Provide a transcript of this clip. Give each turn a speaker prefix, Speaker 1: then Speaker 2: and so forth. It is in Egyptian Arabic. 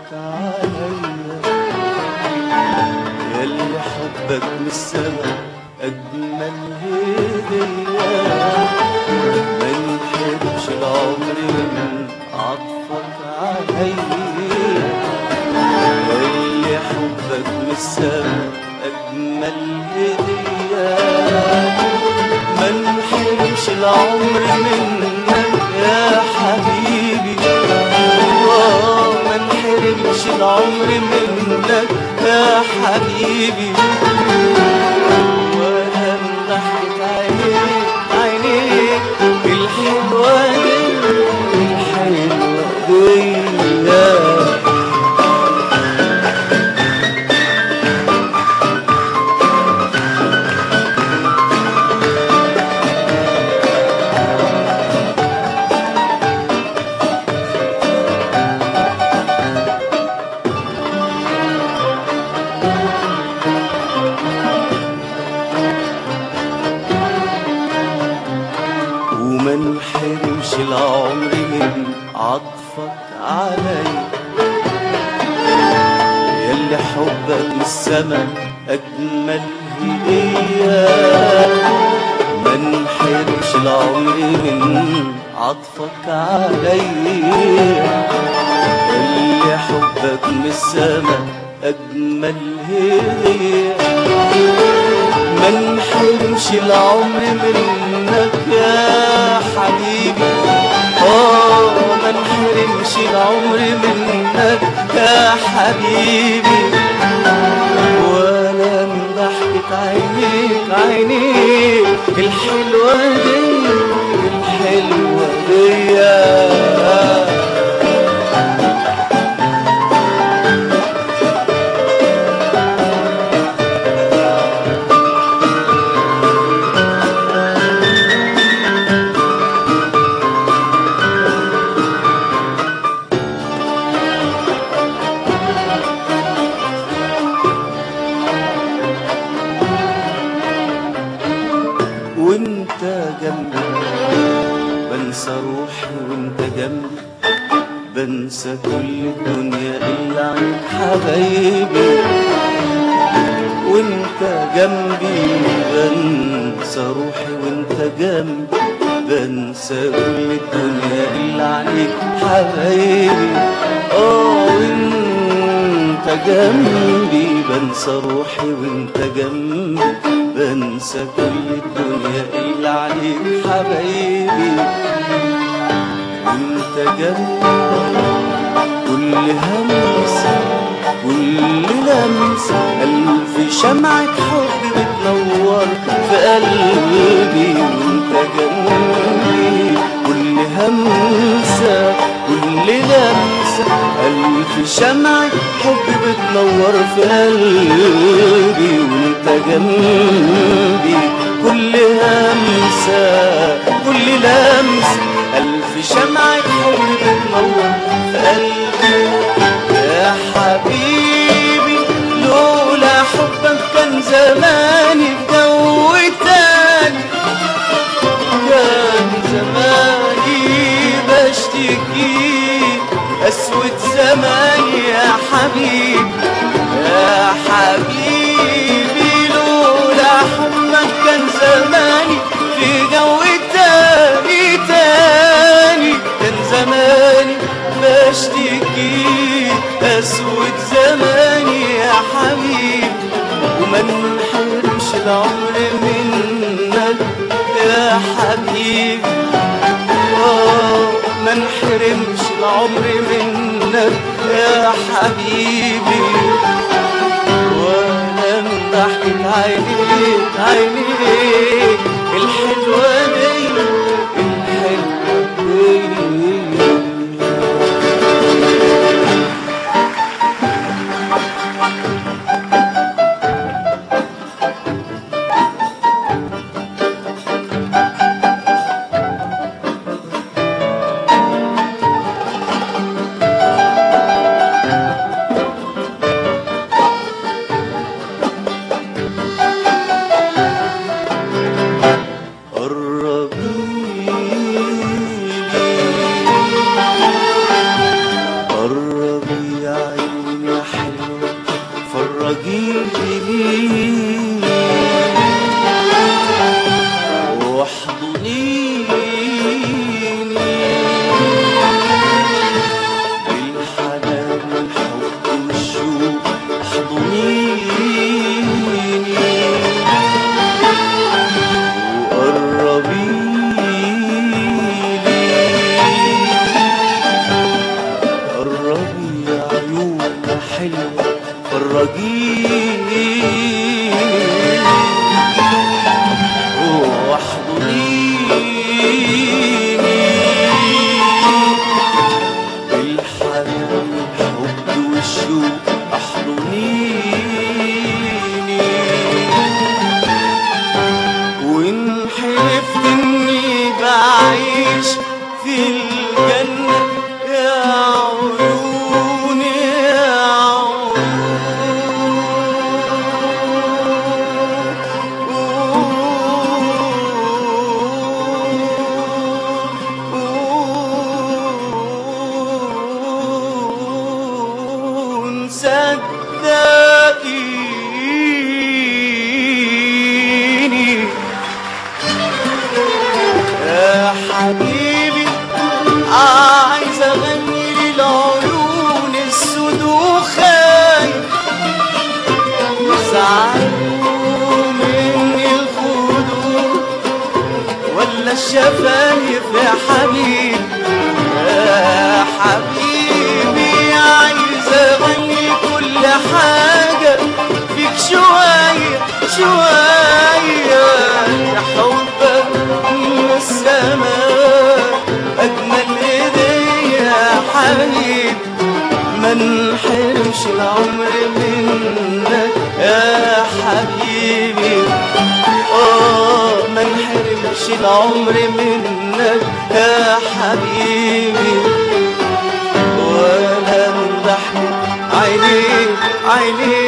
Speaker 1: عطفك عليا ياللي حبك من السما أجمل هدية ما نحرمش العمر من عطفك عليا ياللي حبك من السما أجمل هدية ما نحرمش العمر منك يا حبيبي آه، ما نحرمش العمر منك يا حبيبي ولا من ضحكة عينيك عينيك الحلوة دي الحلوة دي وما نحرمش العمر من عطفك علي ياللي حبك من السما أجمل هدية ما نحرمش العمر من عطفك علي ياللي حبك من السما أجمل هدية ما نحرمش العمر منك يا حبيبي اه ما نحرمش العمر منك يا حبيبي ولا من ضحكة عينيك عينيك الحلوة دي الحلوة دي وانت جنبي بنسى روحي وانت جنبي بنسى كل الدنيا الا عنك حبايبي وانت جنبي بنسى روحي وانت جنبي بنسى كل الدنيا الا عنك حبايبي اه وانت جنبي بنسى روحي وانت جنبي بنسى كل الدنيا الا عليك حبايبي وانت جنبي كل همسة كل لمسة ألف شمعة حب بتنور في قلبي وانت جنبي كل همسة كل لمسة ألف شمعة حب بتنور في قلبي وانت جنبي كل همسة كل لمسة ألف شمعة حب بتنور في قلبي يا حبيبي لولا حبك كان زماني في جو تاني كان زماني بشتكي أسود زماني يا حبيبي يا حبيبي لولا حبك كان زماني في جو تاني تاني كان زماني بشتكي أسود زماني يا حبيبي وما نحرمش العمر منك يا حبيبي آه، ما نحرمش العمر منك يا حبيبي ولا من ضحكة عينيك عينيك الحلوة دي الحلوة دي حلوة فرجيني واحضنيني بالحنان والحب والشوق احضنيني وان حلفت اني بعيش في الجنة يا عيوني يا عيون صدقيني يا حبيبي عايز اغني للعيون السدوخة يزعلوا مني الخدود ولا الشفايف يا حبيبي يا حبيبي عايز اغني كل حاجة فيك شوية شوية يا حبك من السماء أجمل هدية يا حبيبي ما نحرمش العمر منك يا حبيبي اه ما نحرمش العمر منك يا حبيبي ولا من ضحك عينيك عينيك